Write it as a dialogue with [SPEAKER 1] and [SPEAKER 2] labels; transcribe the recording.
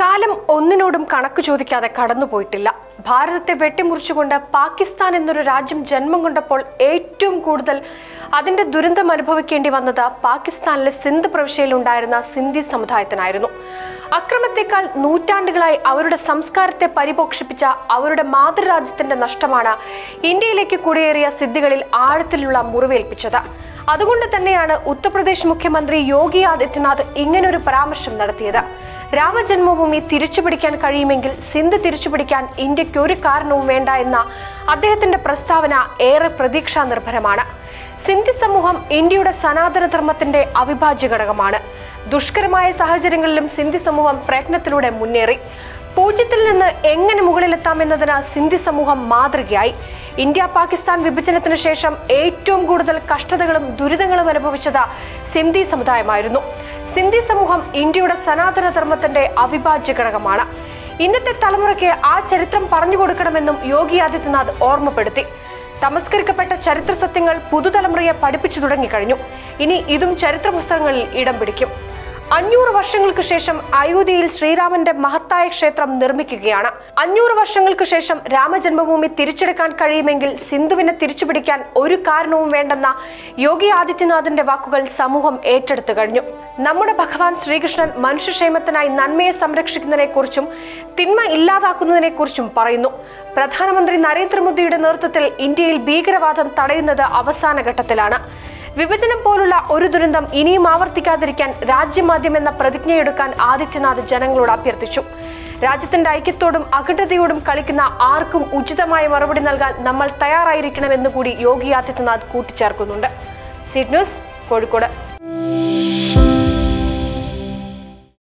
[SPEAKER 1] കാലം ഒന്നിനോടും കണക്ക് ചോദിക്കാതെ കടന്നുപോയിട്ടില്ല ഭാരതത്തെ വെട്ടിമുറിച്ചുകൊണ്ട് പാകിസ്ഥാൻ എന്നൊരു രാജ്യം ജന്മം കൊണ്ടപ്പോൾ ഏറ്റവും കൂടുതൽ അതിന്റെ ദുരന്തം അനുഭവിക്കേണ്ടി വന്നത് പാകിസ്ഥാനിലെ സിന്ധ് പ്രവിശ്യയിലുണ്ടായിരുന്ന സിന്ധി സമുദായത്തിനായിരുന്നു അക്രമത്തെക്കാൾ നൂറ്റാണ്ടുകളായി അവരുടെ സംസ്കാരത്തെ പരിപോഷിപ്പിച്ച അവരുടെ മാതൃരാജ്യത്തിന്റെ നഷ്ടമാണ് ഇന്ത്യയിലേക്ക് കുടിയേറിയ സിദ്ധികളിൽ ആഴത്തിലുള്ള മുറിവേൽപ്പിച്ചത് അതുകൊണ്ട് തന്നെയാണ് ഉത്തർപ്രദേശ് മുഖ്യമന്ത്രി യോഗി ആദിത്യനാഥ് ഇങ്ങനൊരു പരാമർശം നടത്തിയത് രാമജന്മഭൂമി തിരിച്ചുപിടിക്കാൻ കഴിയുമെങ്കിൽ സിന്ധ് തിരിച്ചുപിടിക്കാൻ ഇന്ത്യക്ക് ഒരു കാരണവും വേണ്ട എന്ന അദ്ദേഹത്തിന്റെ പ്രസ്താവന ഏറെ പ്രതീക്ഷാ നിർഭരമാണ് സിന്ധി സമൂഹം ഇന്ത്യയുടെ സനാതന ധർമ്മത്തിന്റെ അവിഭാജ്യ ഘടകമാണ് ദുഷ്കരമായ സാഹചര്യങ്ങളിലും സിന്ധി സമൂഹം പ്രയത്നത്തിലൂടെ മുന്നേറി പൂജ്യത്തിൽ നിന്ന് എങ്ങനെ മുകളിലെത്താമെന്നതിന് സിന്ധി സമൂഹം മാതൃകയായി ഇന്ത്യ പാകിസ്ഥാൻ വിഭജനത്തിന് ശേഷം ഏറ്റവും കൂടുതൽ കഷ്ടതകളും ദുരിതങ്ങളും അനുഭവിച്ചത് സിന്ധി സമുദായമായിരുന്നു സിന്ധി സമൂഹം ഇന്ത്യയുടെ സനാതന ധർമ്മത്തിന്റെ അവിഭാജ്യ ഘടകമാണ് ഇന്നത്തെ തലമുറയ്ക്ക് ആ ചരിത്രം പറഞ്ഞു കൊടുക്കണമെന്നും യോഗി ആദിത്യനാഥ് ഓർമ്മപ്പെടുത്തി തമസ്കരിക്കപ്പെട്ട ചരിത്ര സത്യങ്ങൾ പുതുതലമുറയെ പഠിപ്പിച്ചു തുടങ്ങിക്കഴിഞ്ഞു ഇനി ഇതും ചരിത്ര പുസ്തകങ്ങളിൽ ഇടം പിടിക്കും അഞ്ഞൂറ് വർഷങ്ങൾക്ക് ശേഷം അയോധ്യയിൽ ശ്രീരാമന്റെ മഹത്തായ ക്ഷേത്രം നിർമ്മിക്കുകയാണ് അഞ്ഞൂറ് വർഷങ്ങൾക്ക് ശേഷം രാമജന്മഭൂമി തിരിച്ചെടുക്കാൻ കഴിയുമെങ്കിൽ സിന്ധുവിനെ തിരിച്ചുപിടിക്കാൻ ഒരു കാരണവും വേണ്ടെന്ന യോഗി ആദിത്യനാഥിന്റെ വാക്കുകൾ സമൂഹം ഏറ്റെടുത്തു കഴിഞ്ഞു നമ്മുടെ ഭഗവാൻ ശ്രീകൃഷ്ണൻ മനുഷ്യക്ഷേമത്തിനായി നന്മയെ സംരക്ഷിക്കുന്നതിനെക്കുറിച്ചും തിന്മ ഇല്ലാതാക്കുന്നതിനെക്കുറിച്ചും പറയുന്നു പ്രധാനമന്ത്രി നരേന്ദ്രമോദിയുടെ നേതൃത്വത്തിൽ ഇന്ത്യയിൽ ഭീകരവാദം തടയുന്നത് അവസാന ഘട്ടത്തിലാണ് വിഭജനം പോലുള്ള ഒരു ദുരന്തം ഇനിയും ആവർത്തിക്കാതിരിക്കാൻ രാജ്യമാദ്യം എന്ന പ്രതിജ്ഞയെടുക്കാൻ ആദിത്യനാഥ് ജനങ്ങളോട് അഭ്യർത്ഥിച്ചു രാജ്യത്തിന്റെ ഐക്യത്തോടും അഖണ്ഡതയോടും കളിക്കുന്ന ആർക്കും ഉചിതമായ മറുപടി നൽകാൻ നമ്മൾ തയ്യാറായിരിക്കണമെന്ന് കൂടി യോഗി ആദിത്യനാഥ് കൂട്ടിച്ചേർക്കുന്നുണ്ട് സീഡ് ന്യൂസ് കോഴിക്കോട്